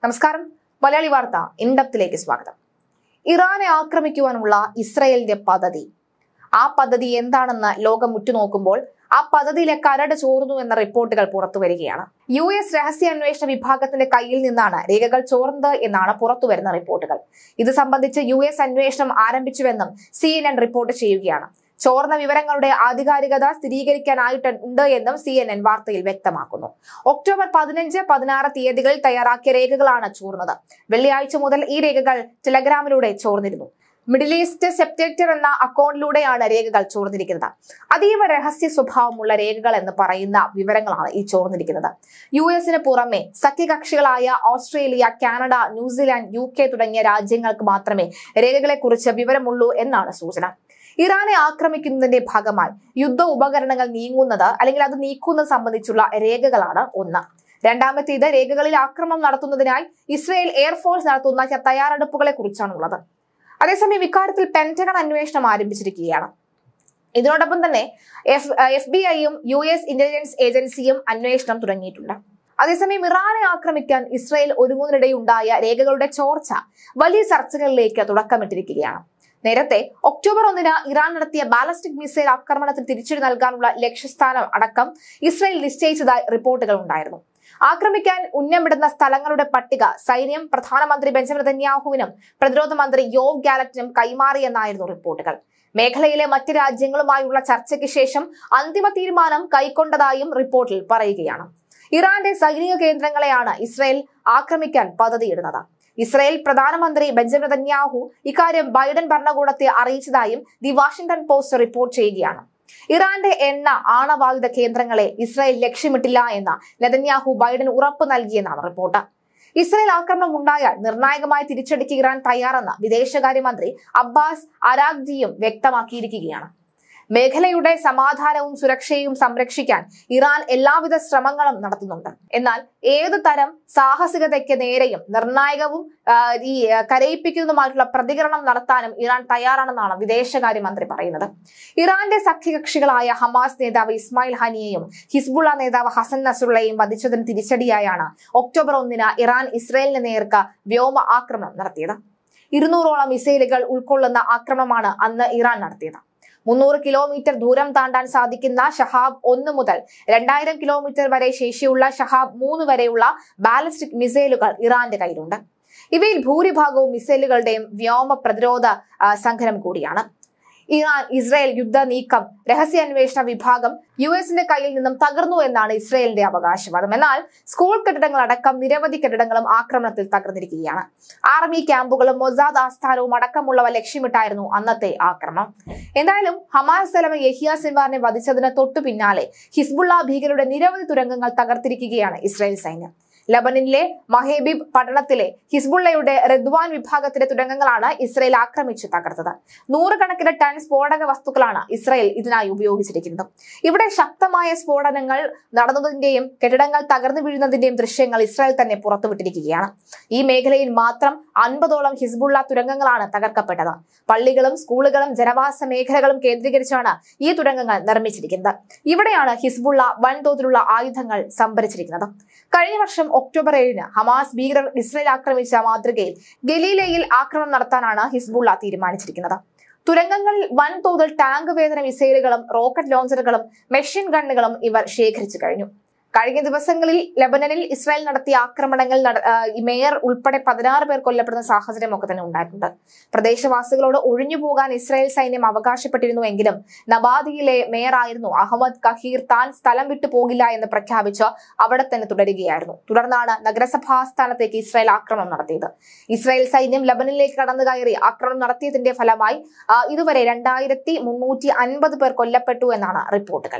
നമസ്കാരം മലയാളി വാർത്ത ഇൻഡപ്തിലേക്ക് സ്വാഗതം ഇറാനെ ആക്രമിക്കുവാനുള്ള ഇസ്രയേലിന്റെ പദ്ധതി ആ പദ്ധതി എന്താണെന്ന് ലോകം ഉറ്റുനോക്കുമ്പോൾ ആ പദ്ധതിയിലെ കരട് ചോർന്നു എന്ന റിപ്പോർട്ടുകൾ പുറത്തു വരികയാണ് യു എസ് രഹസ്യാന്വേഷണ വിഭാഗത്തിന്റെ കയ്യിൽ നിന്നാണ് രേഖകൾ ചോർന്നത് എന്നാണ് പുറത്തുവരുന്ന റിപ്പോർട്ടുകൾ ഇത് സംബന്ധിച്ച് യു എസ് അന്വേഷണം ആരംഭിച്ചുവെന്നും സി റിപ്പോർട്ട് ചെയ്യുകയാണ് ചോർന്ന വിവരങ്ങളുടെ ആധികാരികത സ്ഥിരീകരിക്കാനായിട്ടുണ്ട് എന്നും സി എൻ എൻ വാർത്തയിൽ വ്യക്തമാക്കുന്നു ഒക്ടോബർ പതിനഞ്ച് പതിനാറ് തീയതികളിൽ തയ്യാറാക്കിയ രേഖകളാണ് ചോർന്നത് വെള്ളിയാഴ്ച മുതൽ ഈ രേഖകൾ ടെലഗ്രാമിലൂടെ ചോർന്നിരുന്നു മിഡിൽ ഈസ്റ്റ് സെപ്റ്റക്ടർ എന്ന അക്കൗണ്ടിലൂടെയാണ് രേഖകൾ ചോർന്നിരിക്കുന്നത് അതീവ രഹസ്യ സ്വഭാവമുള്ള രേഖകൾ എന്ന് പറയുന്ന വിവരങ്ങളാണ് ഈ ചോർന്നിരിക്കുന്നത് യു എസിന് പുറമെ സഖ്യകക്ഷികളായ Australia Canada New Zealand U K തുടങ്ങിയ രാജ്യങ്ങൾക്ക് മാത്രമേ രേഖകളെക്കുറിച്ച് വിവരമുള്ളൂ എന്നാണ് സൂചന ഇറാനെ ആക്രമിക്കുന്നതിന്റെ ഭാഗമായി യുദ്ധ ഉപകരണങ്ങൾ നീങ്ങുന്നത് അല്ലെങ്കിൽ അത് നീക്കുന്നത് സംബന്ധിച്ചുള്ള രേഖകളാണ് ഒന്ന് രണ്ടാമത്തേത് രേഖകളിൽ ആക്രമണം നടത്തുന്നതിനായി ഇസ്രയേൽ എയർഫോഴ്സ് നടത്തുന്ന തയ്യാറെടുപ്പുകളെ കുറിച്ചാണുള്ളത് അതേസമയം ഇക്കാര്യത്തിൽ പെന്റഗൺ അന്വേഷണം ആരംഭിച്ചിരിക്കുകയാണ് ഇതിനോടൊപ്പം തന്നെ എഫ് എഫ് ബി ഐയും യു എസ് ഇന്റലിജൻസ് ഏജൻസിയും അന്വേഷണം തുടങ്ങിയിട്ടുണ്ട് അതേസമയം ഇറാനെ ആക്രമിക്കാൻ ഇസ്രയേൽ ഒരുങ്ങുന്നതിനിടെയുണ്ടായ രേഖകളുടെ ചോർച്ച വലിയ ചർച്ചകളിലേക്ക് തുടക്കമിട്ടിരിക്കുകയാണ് നേരത്തെ ഒക്ടോബർ ഒന്നിന് ഇറാൻ നടത്തിയ ബാലസ്റ്റിക് മിസൈൽ ആക്രമണത്തിന് തിരിച്ചടി നൽകാനുള്ള ലക്ഷ്യസ്ഥാനം അടക്കം ഇസ്രയേൽ നിശ്ചയിച്ചതായി റിപ്പോർട്ടുകൾ ഉണ്ടായിരുന്നു ആക്രമിക്കാൻ ഉന്നമിടുന്ന സ്ഥലങ്ങളുടെ പട്ടിക സൈന്യം പ്രധാനമന്ത്രി ബെഞ്ചമിൻ നെതന്യാഹുവിനും പ്രതിരോധ മന്ത്രി യോവ് ഗാലറ്റിനും കൈമാറിയെന്നായിരുന്നു റിപ്പോർട്ടുകൾ മേഖലയിലെ മറ്റ് രാജ്യങ്ങളുമായുള്ള ചർച്ചയ്ക്ക് ശേഷം അന്തിമ തീരുമാനം കൈക്കൊണ്ടതായും റിപ്പോർട്ടിൽ പറയുകയാണ് ഇറാന്റെ സൈനിക കേന്ദ്രങ്ങളെയാണ് ഇസ്രയേൽ ആക്രമിക്കാൻ പദ്ധതിയിടുന്നത് ഇസ്രയേൽ പ്രധാനമന്ത്രി ബെഞ്ചമിൻ നെതന്യാഹു ഇക്കാര്യം ബൈഡൻ ഭരണകൂടത്തെ അറിയിച്ചതായും ദി വാഷിംഗ്ടൺ പോസ്റ്റ് റിപ്പോർട്ട് ചെയ്യുകയാണ് ഇറാന്റെ എണ്ണ ആണവായുധ കേന്ദ്രങ്ങളെ ഇസ്രായേൽ ലക്ഷ്യമിട്ടില്ല എന്ന നെതന്യാഹു ബൈഡൻ ഉറപ്പ് നൽകിയെന്നാണ് റിപ്പോർട്ട് ഇസ്രായേൽ ആക്രമണം ഉണ്ടായാൽ നിർണായകമായ തിരിച്ചടിക്ക് ഇറാൻ തയ്യാറെന്ന് വിദേശകാര്യമന്ത്രി അബ്ബാസ് അരാഗ്ജിയും വ്യക്തമാക്കിയിരിക്കുകയാണ് മേഖലയുടെ സമാധാനവും സുരക്ഷയും സംരക്ഷിക്കാൻ ഇറാൻ എല്ലാവിധ ശ്രമങ്ങളും നടത്തുന്നുണ്ട് എന്നാൽ ഏത് തരം സാഹസികതയ്ക്ക് നേരെയും നിർണായകവും ആ, ഈ ആ, കരയിപ്പിക്കുന്നതുമായിട്ടുള്ള പ്രതികരണം നടത്താനും ഇറാൻ തയ്യാറാണെന്നാണ് വിദേശകാര്യമന്ത്രി പറയുന്നത് ഇറാന്റെ സഖ്യകക്ഷികളായ ഹമാസ് നേതാവ് ഇസ്മായിൽ ഹനിയെയും ഹിസ്ബുള്ള നേതാവ് ഹസൻ നസുള്ളയും വധിച്ചതിന് തിരിച്ചടിയായാണ് ഒക്ടോബർ ഒന്നിന് ഇറാൻ ഇസ്രയേലിന് നേർക്ക് വ്യോമ ആക്രമണം നടത്തിയത് ഇരുന്നൂറോളം മിസൈലുകൾ ഉൾക്കൊള്ളുന്ന ആക്രമണമാണ് അന്ന് ഇറാൻ നടത്തിയത് മുന്നൂറ് കിലോമീറ്റർ ദൂരം താണ്ടാൻ സാധിക്കുന്ന ഷഹാബ് ഒന്ന് മുതൽ രണ്ടായിരം കിലോമീറ്റർ വരെ ശേഷിയുള്ള ഷഹാബ് മൂന്ന് വരെയുള്ള ബാലിസ്റ്റിക് മിസൈലുകൾ ഇറാന്റെ കയ്യിലുണ്ട് ഇവയിൽ ഭൂരിഭാഗവും മിസൈലുകളുടെയും വ്യോമ പ്രതിരോധ ആ, സംഘനം കൂടിയാണ് ഇറാൻ ഇസ്രായേൽ യുദ്ധ നീക്കം രഹസ്യാന്വേഷണ വിഭാഗം യു എസിന്റെ കയ്യിൽ നിന്നും തകർന്നു എന്നാണ് ഇസ്രായേലിന്റെ അവകാശവാദം എന്നാൽ സ്കൂൾ കെട്ടിടങ്ങൾ അടക്കം നിരവധി കെട്ടിടങ്ങളും ആക്രമണത്തിൽ തകർന്നിരിക്കുകയാണ് ആർമി ക്യാമ്പുകളും മൊസാദ് ആസ്ഥാനവും അടക്കമുള്ളവ ലക്ഷ്യമിട്ടായിരുന്നു അന്നത്തെ ആക്രമണം എന്തായാലും ഹമാസ് തലവൻ യഹിയ സിൻവാറിനെ വധിച്ചതിന് തൊട്ടു പിന്നാലെ ഹിസ്ബുള്ള ഭീകരരുടെ നിരവധി തുരങ്കങ്ങൾ തകർത്തിരിക്കുകയാണ് ഇസ്രായേൽ സൈന്യം ലബനനിലെ മഹേബിബ് പട്ടണത്തിലെ ഹിസ്ബുള്ളയുടെ റദ്വാൻ വിഭാഗത്തിലെ തുരങ്കങ്ങളാണ് ഇസ്രയേൽ ആക്രമിച്ച് തകർത്തത് നൂറുകണക്കിന് ടൺ സ്ഫോടക വസ്തുക്കളാണ് ഇസ്രയേൽ ഇതിനായി ഉപയോഗിച്ചിരിക്കുന്നത് ഇവിടെ ശക്തമായ സ്ഫോടനങ്ങൾ നടന്നതിന്റെയും കെട്ടിടങ്ങൾ തകർന്നു വീഴുന്നതിന്റെയും ദൃശ്യങ്ങൾ ഇസ്രായേൽ തന്നെ പുറത്തുവിട്ടിരിക്കുകയാണ് ഈ മേഖലയിൽ മാത്രം അൻപതോളം ഹിസ്ബുള്ള തുരങ്കങ്ങളാണ് തകർക്കപ്പെട്ടത് പള്ളികളും സ്കൂളുകളും ജനവാസ മേഖലകളും കേന്ദ്രീകരിച്ചാണ് ഈ തുരങ്കങ്ങൾ നിർമ്മിച്ചിരിക്കുന്നത് ഇവിടെയാണ് ഹിസ്ബുള്ള വൻതോതിലുള്ള ആയുധങ്ങൾ സംഭരിച്ചിരിക്കുന്നത് കഴിഞ്ഞ വർഷം ഒക്ടോബർ ഏഴിന് ഹമാസ് ഭീകരർ ഇസ്രയേൽ ആക്രമിച്ച മാതൃകയിൽ ഗലീലയിൽ ആക്രമണം നടത്താനാണ് ഹിസ്ബുള്ള തീരുമാനിച്ചിരിക്കുന്നത് തുരങ്കങ്ങളിൽ വൻതോതിൽ ടാങ്ക് വേദന മിസൈലുകളും റോക്കറ്റ് ലോഞ്ചറുകളും മെഷീൻ ഗണ്ണുകളും ഇവർ ശേഖരിച്ചു കഴിഞ്ഞു കഴിഞ്ഞ ദിവസങ്ങളിൽ ലബനനിൽ ഇസ്രായേൽ നടത്തിയ ആക്രമണങ്ങൾ നട- ആ, ഈ മേയർ ഉൾപ്പെടെ പതിനാറ് പേർ കൊല്ലപ്പെടുന്ന സാഹചര്യമൊക്കെ തന്നെ ഉണ്ടായിട്ടുണ്ട് പ്രദേശവാസികളോട് ഒഴിഞ്ഞു പോകാൻ ഇസ്രായേൽ സൈന്യം അവകാശപ്പെട്ടിരുന്നുവെങ്കിലും നബാദിയിലെ മേയറായിരുന്നു അഹമ്മദ് കഹീർ താൻ സ്ഥലം വിട്ടു പോകില്ല എന്ന് പ്രഖ്യാപിച്ച് അവിടെ തന്നെ തുടരുകയായിരുന്നു തുടർന്നാണ് നഗരസഭാ ആസ്ഥാനത്തേക്ക് ഇസ്രായേൽ ആക്രമണം നടത്തിയത് ഇസ്രായേൽ സൈന്യം ലബനിലേക്ക് കടന്നു കയറി ആക്രമണം നടത്തിയതിന്റെ ഫലമായി ആ, ഇതുവരെ രണ്ടായിരത്തി മുന്നൂറ്റി അൻപത് പേർ കൊല്ലപ്പെട്ടു എന്നാണ് റിപ്പോർട്ടുകൾ